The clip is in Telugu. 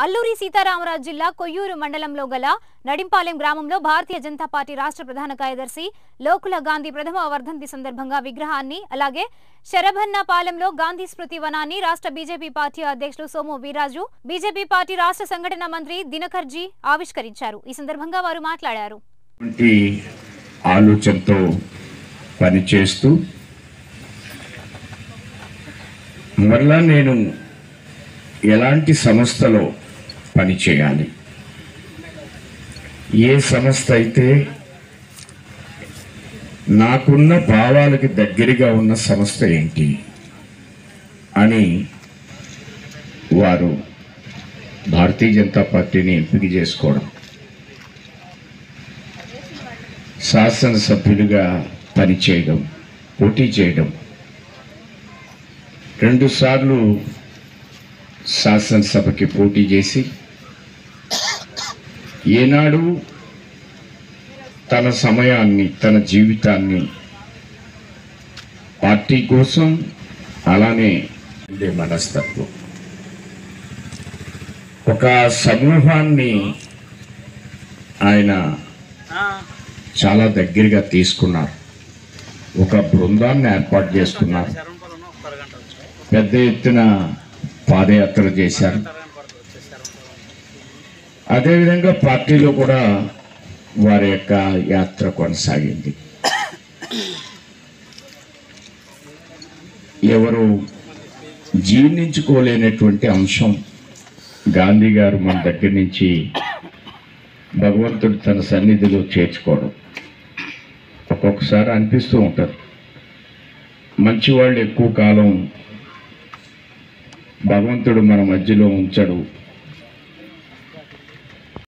అల్లూరి సీతారామరాజు జిల్లా కొయ్యూరు మండలంలో గల నడింపాలెం గ్రామంలో భారతీయ జనతా పార్టీ రాష్ట్ర ప్రధాన కార్యదర్శి లోకుల గాంధీ ప్రథమ వర్ధంతి సందర్భంగా విగ్రహాన్ని అలాగే శరభన్నపాలెంలో గాంధీ స్మృతి వనాన్ని రాష్ట్ర బీజేపీ పార్టీ అధ్యక్షులు సోము వీరాజు బీజేపీ పార్టీ రాష్ట్ర సంఘటన మంత్రి దినకర్జీ ఆవిష్కరించారు ఈ సందర్భంగా వారు మాట్లాడారు వంటి ఆలోచనతో పనిచేస్తూ మరలా నేను ఎలాంటి సంస్థలో పనిచేయాలి ఏ సంస్థ అయితే నాకున్న భావాలకి దగ్గరగా ఉన్న సంస్థ ఏంటి అని వారు భారతీయ జనతా పార్టీని ఎంపిక చేసుకోవడం శాసనసభ్యులుగా పనిచేయడం పోటీ చేయడం రెండుసార్లు శాసనసభకి పోటీ చేసి ఏనాడు తన సమయాన్ని తన జీవితాన్ని పార్టీ కోసం అలానే ఉండే మనస్తత్వం ఒక సమూహాన్ని ఆయన చాలా దగ్గరగా తీసుకున్నారు ఒక బృందాన్ని ఏర్పాటు చేసుకున్నారు పెద్ద ఎత్తున పాదయాత్ర చేశారు అదేవిధంగా పార్టీలో కూడా వారి యొక్క యాత్ర కొనసాగింది ఎవరు జీర్ణించుకోలేనటువంటి అంశం గాంధీ గారు మన దగ్గర నుంచి భగవంతుడు తన సన్నిధిలో చేర్చుకోవడం ఒక్కొక్కసారి అనిపిస్తూ ఉంటుంది మంచివాళ్ళు ఎక్కువ కాలం భగవంతుడు మన మధ్యలో ఉంచడు